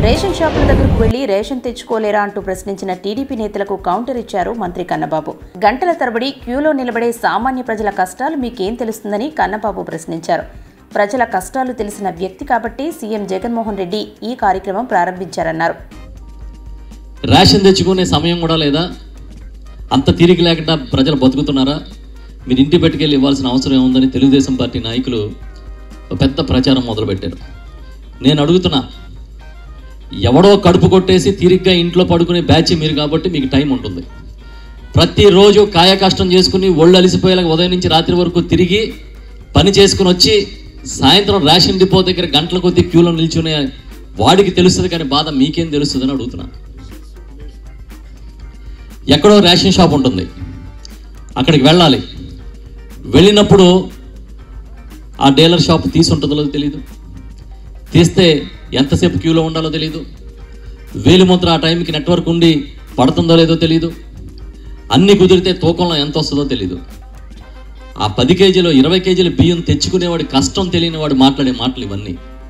ration షాపుల దగ్గరకు వెళ్లి రేషన్ తెచ్చుకోలేరా అంటూ ప్రశ్నించిన టీడీపీ నేతలకు కౌంటర్ ఇచ్చారు మంత్రి కన్నబాబు గంటల తరబడి క్యూలో నిలబడే సామాన్య ప్రజల కష్టాలు మీకేం తెలుస్తుందని కన్నబాబు ప్రశ్నించారు ప్రజల కష్టాలు తెలిసిన వ్యక్తి కాబట్టి సీఎం జగన్మోహన్ రెడ్డి ఈ కార్యక్రమం ప్రారంభించారన్నారు రేషన్ తెచ్చుకునే సమయం కూడా లేదా అంత తీరిక లేకుండా ప్రజలు బతుకుతున్నారా మీరు ఇంటి పెట్టుకెళ్ళి ఇవ్వాల్సిన అవసరం ఏముందని తెలుగుదేశం పార్టీ నాయకులు ఒక పెద్ద ప్రచారం మొదలుపెట్టారు నేను అడుగుతున్నా ఎవడో కడుపు కొట్టేసి తీరిగ్గా ఇంట్లో పడుకునే బ్యాచ్ మీరు కాబట్టి మీకు టైం ఉంటుంది ప్రతిరోజు కాయ కష్టం చేసుకుని ఒళ్ళు అలిసిపోయేలా ఉదయం నుంచి రాత్రి వరకు తిరిగి పని చేసుకుని వచ్చి సాయంత్రం రేషన్ డిపో దగ్గర గంటల కొద్దీ క్యూలో నిల్చునే వాడికి తెలుస్తుంది కానీ బాధ మీకేం తెలుస్తుందని అడుగుతున్నా ఎక్కడో రేషన్ షాప్ ఉంటుంది అక్కడికి వెళ్ళాలి వెళ్ళినప్పుడు ఆ డీలర్ షాప్ తీసి ఉంటుందో తెలియదు తీస్తే ఎంతసేపు క్యూలో ఉండాలో తెలియదు వేలిముద్ర ఆ టైంకి నెట్వర్క్ ఉండి పడుతుందో లేదో తెలియదు అన్ని కుదిరితే తూకంలో ఎంత వస్తుందో తెలియదు ఆ పది కేజీలు ఇరవై కేజీల బియ్యం తెచ్చుకునేవాడి కష్టం తెలియని వాడు మాట్లాడే మాటలు ఇవన్నీ